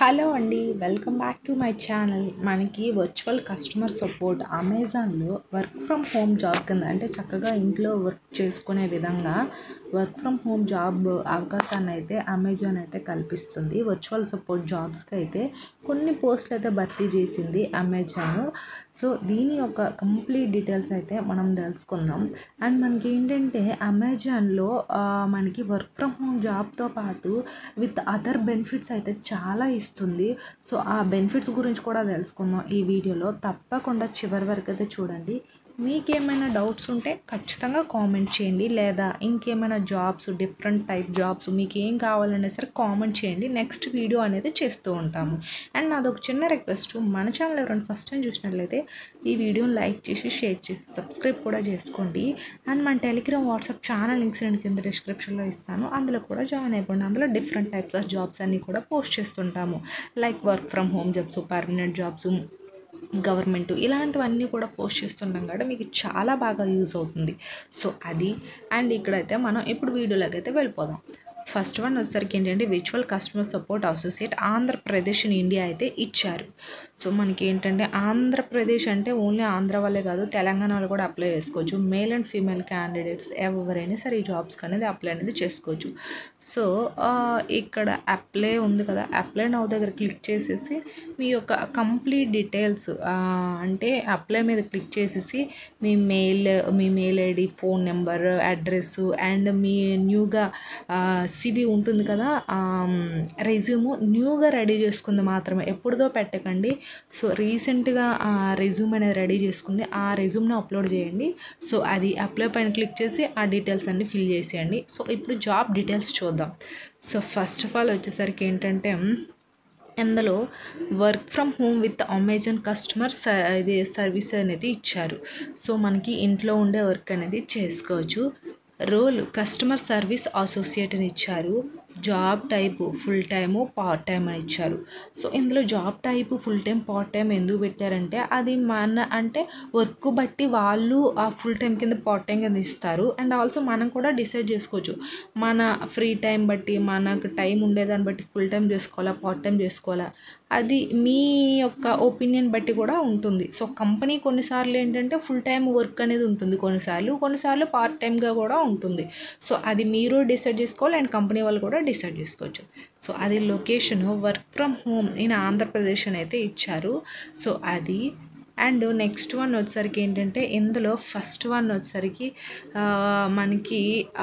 hello అండి welcome back to my channel మనకి virtual customer support అమెజాన్లో వర్క్ ఫ్రమ్ హోమ్ జాబ్ కింద అంటే చక్కగా ఇంట్లో వర్క్ చేసుకునే విధంగా వర్క్ ఫ్రమ్ హోమ్ జాబ్ అవకాశాన్ని అయితే అమెజాన్ అయితే కల్పిస్తుంది వర్చువల్ సపోర్ట్ జాబ్స్కి అయితే కొన్ని పోస్టులు అయితే భర్తీ చేసింది అమెజాన్ సో దీని యొక్క కంప్లీట్ డీటెయిల్స్ అయితే మనం తెలుసుకుందాం అండ్ మనకి ఏంటంటే అమెజాన్లో ఆ, మనకి వర్క్ ఫ్రమ్ హోమ్ జాబ్తో పాటు విత్ అదర్ బెనిఫిట్స్ అయితే చాలా ఇస్తుంది సో ఆ బెనిఫిట్స్ గురించి కూడా తెలుసుకుందాం ఈ వీడియోలో తప్పకుండా చివరి వరకు అయితే చూడండి మీకేమైనా డౌట్స్ ఉంటే ఖచ్చితంగా కామెంట్ చేయండి లేదా ఇంకేమైనా జాబ్స్ డిఫరెంట్ టైప్ జాబ్స్ మీకు ఏం కావాలన్నా సరే కామెంట్ చేయండి నెక్స్ట్ వీడియో అనేది చేస్తూ ఉంటాము అండ్ నాది ఒక చిన్న రిక్వెస్ట్ మన ఛానల్ ఎవరైనా ఫస్ట్ టైం చూసినట్లయితే ఈ వీడియోని లైక్ చేసి షేర్ చేసి సబ్స్క్రైబ్ కూడా చేసుకోండి అండ్ మన టెలిగ్రామ్ వాట్సాప్ ఛానల్ లింక్స్ నేను కింద డిస్క్రిప్షన్లో ఇస్తాను అందులో కూడా జాయిన్ అయిపోండి అందులో డిఫరెంట్ టైప్స్ ఆఫ్ జాబ్స్ అన్నీ కూడా పోస్ట్ చేస్తుంటాము like work from home jobs permanent jobs government ఇలాంటివన్నీ కూడా పోస్ట్ చేస్తుంటాం కాబట్టి మీకు చాలా బాగా యూజ్ అవుతుంది సో అది అండ్ ఇక్కడైతే మనం ఇప్పుడు వీడియోలోకి అయితే వెళ్ళిపోదాం ఫస్ట్ వన్ వచ్చేసరికి ఏంటంటే విచువల్ customer support associate Andhra Pradesh in India అయితే ఇచ్చారు సో మనకి ఏంటంటే ఆంధ్రప్రదేశ్ అంటే ఓన్లీ ఆంధ్ర వాళ్ళే కాదు తెలంగాణలో కూడా అప్లై చేసుకోవచ్చు మేల్ అండ్ ఫీమేల్ క్యాండిడేట్స్ ఎవరైనా సరే ఈ జాబ్స్కి అనేది అప్లై అనేది చేసుకోవచ్చు సో ఆ, ఇక్కడ అప్లై ఉంది కదా అప్లై నౌ దగ్గర క్లిక్ చేసేసి మీ యొక్క కంప్లీట్ డీటెయిల్స్ అంటే అప్లై మీద క్లిక్ చేసేసి మీ మెయిల్ మీ mail ID phone number address and మీ న్యూగా సివి ఉంటుంది కదా రెజ్యూమ్ న్యూగా రెడీ చేసుకుంది మాత్రమే ఎప్పుడుదో పెట్టకండి సో రీసెంట్గా రెజ్యూమ్ అనేది రెడీ చేసుకుంది ఆ రెజ్యూమ్ని అప్లోడ్ చేయండి సో అది అప్లై పైన క్లిక్ చేసి ఆ డీటెయిల్స్ అన్ని ఫిల్ చేసేయండి సో ఇప్పుడు జాబ్ డీటెయిల్స్ చూద్దాం సో ఫస్ట్ ఆఫ్ ఆల్ వచ్చేసరికి ఏంటంటే ఇందులో work from home with Amazon customer స ఇది సర్వీస్ అనేది ఇచ్చారు సో మనకి ఇంట్లో ఉండే వర్క్ అనేది చేసుకోవచ్చు రోల్ కస్టమర్ సర్వీస్ అసోసియేట్ అని ఇచ్చారు job type full time part time అని ఇచ్చారు సో ఇందులో job type full time part time ఎందుకు పెట్టారంటే అది మన అంటే వర్క్ బట్టి వాళ్ళు ఆ ఫుల్ టైం కింద పార్ట్ టైం కింద ఇస్తారు అండ్ ఆల్సో మనం కూడా డిసైడ్ చేసుకోవచ్చు మన ఫ్రీ టైం బట్టి మనకు టైం ఉండేదాన్ని బట్టి ఫుల్ టైం చేసుకోవాలా పార్ట్ టైం చేసుకోవాలా అది మీ యొక్క ఒపీనియన్ బట్టి కూడా ఉంటుంది సో కంపెనీ కొన్నిసార్లు ఏంటంటే ఫుల్ టైం వర్క్ అనేది ఉంటుంది కొన్నిసార్లు కొన్నిసార్లు పార్ట్ టైంగా కూడా ఉంటుంది సో అది మీరు డిసైడ్ చేసుకోవాలి అండ్ కంపెనీ వాళ్ళు కూడా డిసైడ్ చేసుకోవచ్చు సో అది location work from home in Andhra Pradesh అని అయితే ఇచ్చారు సో అది అండ్ నెక్స్ట్ వన్ వచ్చేసరికి ఏంటంటే ఇందులో ఫస్ట్ వన్ వచ్చేసరికి ఆ, మనకి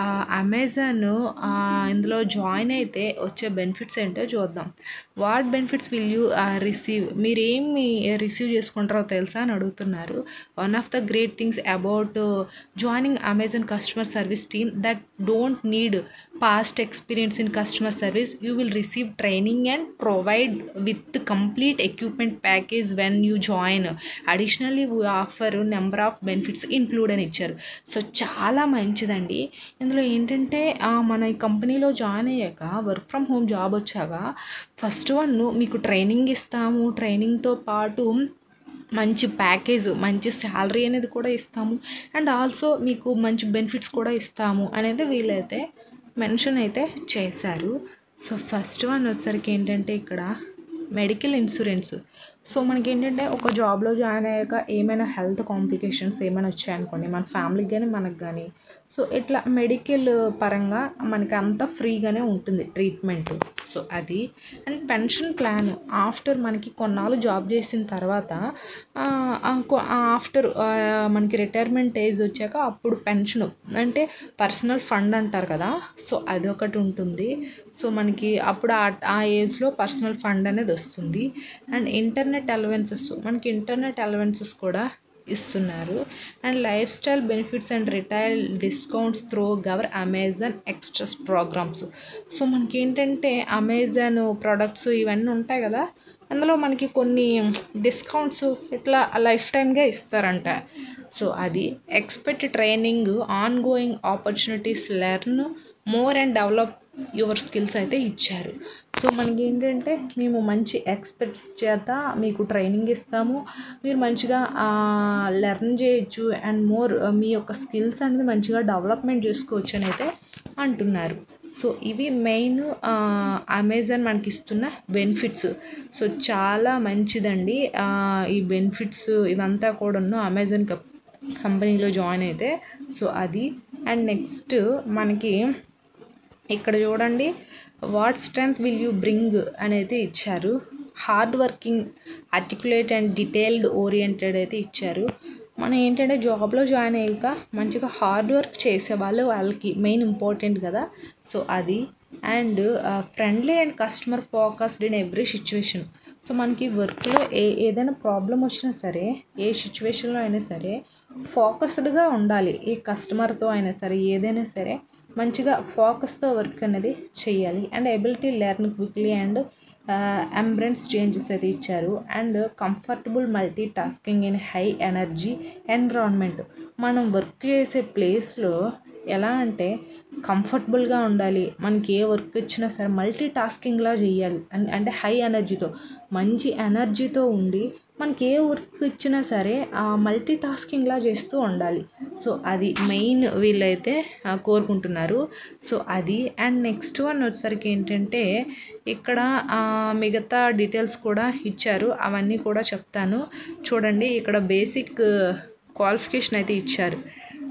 అమెజాన్ ఇందులో జాయిన్ అయితే వచ్చే బెనిఫిట్స్ ఏంటో చూద్దాం what benefits will you receive మీరు ఏమి రిసీవ్ చేసుకుంటారో తెలుసా అని అడుగుతున్నారు one of the great things about joining Amazon customer service team that don't need past experience in customer service you will receive training and provide with complete equipment package when you join additionally we offer number of benefits include అని ఇచ్చారు so చాలా మంచిదండి ఇందులో ఏంటంటే ఆ, మన ఈ కంపెనీలో జాయిన్ అయ్యాక వర్క్ ఫ్రమ్ హోమ్ జాబ్ వచ్చాక ఫస్ట్ వన్ మీకు ట్రైనింగ్ ఇస్తాము ట్రైనింగ్తో పాటు మంచి ప్యాకేజ్ మంచి శాలరీ అనేది కూడా ఇస్తాము అండ్ ఆల్సో మీకు మంచి బెనిఫిట్స్ కూడా ఇస్తాము అనేది వీళ్ళైతే మెన్షన్ అయితే చేశారు సో ఫస్ట్ వన్ వచ్చేసరికి ఏంటంటే ఇక్కడ మెడికల్ ఇన్సూరెన్స్ సో మనకి ఏంటంటే ఒక జాబ్లో జాయిన్ అయ్యాక ఏమైనా హెల్త్ కాంప్లికేషన్స్ ఏమైనా వచ్చాయనుకోండి మన ఫ్యామిలీకి కానీ మనకు కానీ సో ఇట్లా మెడికల్ పరంగా మనకి అంతా ఫ్రీగానే ఉంటుంది ట్రీట్మెంట్ సో అది అండ్ పెన్షన్ ప్లాన్ ఆఫ్టర్ మనకి కొన్నాళ్ళు జాబ్ చేసిన తర్వాత ఆఫ్టర్ మనకి రిటైర్మెంట్ ఏజ్ వచ్చాక అప్పుడు పెన్షన్ అంటే పర్సనల్ ఫండ్ అంటారు కదా సో అదొకటి ఉంటుంది సో మనకి అప్పుడు ఆ ఆ ఏజ్లో పర్సనల్ ఫండ్ అనేది వస్తుంది అండ్ ఇంటర్నెట్ అలవెన్సెస్ మనకి ఇంటర్నెట్ అలవెన్సెస్ కూడా ఇస్తున్నారు and lifestyle benefits and retail discounts through గవర్ అమెజాన్ ఎక్స్ట్రాస్ ప్రోగ్రామ్స్ సో మనకి ఏంటంటే అమెజాన్ ప్రోడక్ట్స్ ఇవన్నీ ఉంటాయి కదా అందులో మనకి కొన్ని డిస్కౌంట్స్ ఇట్లా లైఫ్ టైమ్గా ఇస్తారంట సో అది expect training ongoing opportunities learn more and develop your skills అయితే ఇచ్చారు సో మనకి ఏంటంటే మేము మంచి ఎక్స్పర్ట్స్ చేత మీకు ట్రైనింగ్ ఇస్తాము మీరు మంచిగా లెర్న్ చేయొచ్చు అండ్ మోర్ మీ యొక్క స్కిల్స్ అనేది మంచిగా డెవలప్మెంట్ చేసుకోవచ్చు అని అయితే అంటున్నారు సో ఇవి మెయిన్ అమెజాన్ మనకి ఇస్తున్న బెనిఫిట్స్ సో చాలా మంచిదండి ఆ, ఈ బెనిఫిట్స్ ఇవంతా కూడా అమెజాన్ కంపెనీలో జాయిన్ అయితే సో అది అండ్ నెక్స్ట్ మనకి ఇక్కడ చూడండి what strength will you bring అనేది ఇచ్చారు hard working articulate and detailed oriented అయితే ఇచ్చారు మనం ఏంటంటే జాబ్లో జాయిన్ అయ్యాక మంచిగా హార్డ్ వర్క్ చేసే వాళ్ళు వాళ్ళకి మెయిన్ ఇంపార్టెంట్ కదా సో అది and friendly and customer focused in every situation so మనకి వర్క్లో ఏ ఏదైనా ప్రాబ్లం వచ్చినా సరే ఏ సిచ్యువేషన్లో అయినా సరే ఫోకస్డ్గా ఉండాలి ఏ కస్టమర్తో అయినా సరే ఏదైనా సరే మంచిగా ఫోకస్తో వర్క్ అనేది చేయాలి and ability learn quickly and embrace changes అయితే ఇచ్చారు and comfortable multitasking in high energy environment మనం వర్క్ చేసే ప్లేస్లో ఎలా అంటే కంఫర్టబుల్గా ఉండాలి మనకి ఏ వర్క్ ఇచ్చినా సరే మల్టీ టాస్కింగ్లా చేయాలి అన్- అంటే హై ఎనర్జీతో మంచి ఎనర్జీతో ఉండి మనకి ఏ వర్క్ ఇచ్చినా సరే ఆ మల్టీ టాస్కింగ్లా చేస్తూ ఉండాలి సో అది మెయిన్ వీళ్ళైతే ఆ, కోరుకుంటున్నారు సో అది అండ్ నెక్స్ట్ వన్ వచ్చేసరికి ఏంటంటే ఇక్కడ ఆ, మిగతా డీటెయిల్స్ కూడా ఇచ్చారు అవన్నీ కూడా చెప్తాను చూడండి ఇక్కడ బేసిక్ క్వాలిఫికేషన్ అయితే ఇచ్చారు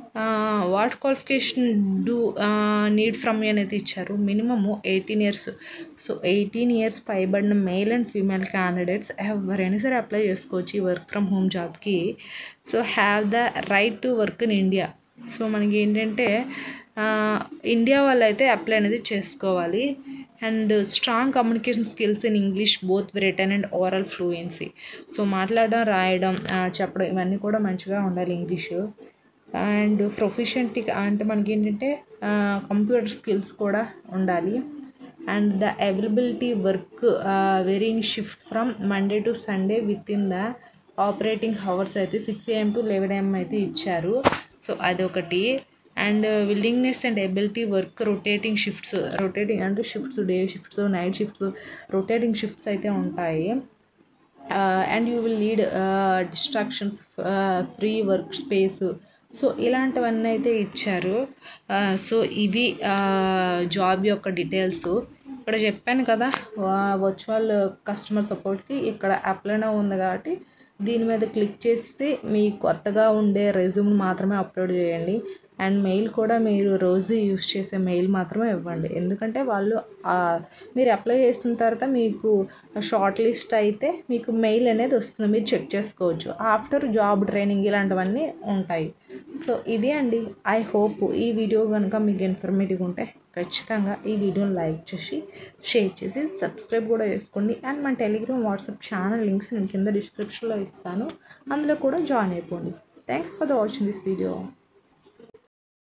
what qualification do need from you అనేది ఇచ్చారు minimum eighteen years so eighteen years పైబడిన మేల్ అండ్ ఫీమేల్ క్యాండిడేట్స్ ఎవరైనా సరే అప్లై చేసుకోవచ్చు ఈ వర్క్ ఫ్రమ్ హోమ్ జాబ్కి so have the right to work in India so మనకి ఏంటంటే ఆ, ఇండియా వాళ్ళు అయితే అప్లై అనేది చేసుకోవాలి and strong communication skills in English both written and oral fluency so మాట్లాడడం రాయడం ఆ, చెప్పడం ఇవన్నీ కూడా మంచిగా ఉండాలి ఇంగ్లీషు అండ్ ప్రొఫిషియంట్ అంటే మనకి ఏంటంటే కంప్యూటర్ స్కిల్స్ కూడా ఉండాలి and the availability work varying shift from Monday to Sunday within the operating hours అయితే six AM to eleven AM అయితే ఇచ్చారు సో అదొకటి and willingness and ability work rotating shifts rotating అంటే shifts day shifts night shifts rotating shifts అయితే ఉంటాయి and you will lead distractions free work space so ఇలాంటివన్నీ అయితే ఇచ్చారు సో ఇవి జాబ్ యొక్క డీటెయిల్స్ ఇక్కడ చెప్పాను కదా వర్చువల్ కస్టమర్ సపోర్ట్కి ఇక్కడ అప్లైనా ఉంది కాబట్టి దీని మీద క్లిక్ చేసి మీ కొత్తగా ఉండే రెజ్యూమ్ మాత్రమే అప్లోడ్ చేయండి అండ్ మెయిల్ కూడా మీరు రోజు యూస్ చేసే మెయిల్ మాత్రమే ఇవ్వండి ఎందుకంటే వాళ్ళు ఆ, మీరు అప్లై చేసిన తర్వాత మీకు షార్ట్ లిస్ట్ అయితే మీకు మెయిల్ అనేది వస్తుంది మీరు చెక్ చేసుకోవచ్చు ఆఫ్టర్ జాబ్ ట్రైనింగ్ ఇలాంటివన్నీ ఉంటాయి సో ఇది అండి ఐ హోప్ ఈ వీడియో కనుక మీకు ఇన్ఫర్మేటివ్ ఉంటే ఖచ్చితంగా ఈ వీడియోని లైక్ చేసి షేర్ చేసి సబ్స్క్రైబ్ కూడా చేసుకోండి అండ్ మన టెలిగ్రామ్ వాట్సాప్ ఛానల్ లింక్స్ నేను కింద డిస్క్రిప్షన్లో ఇస్తాను అందులో కూడా జాయిన్ అయిపోండి thanks for the watching this video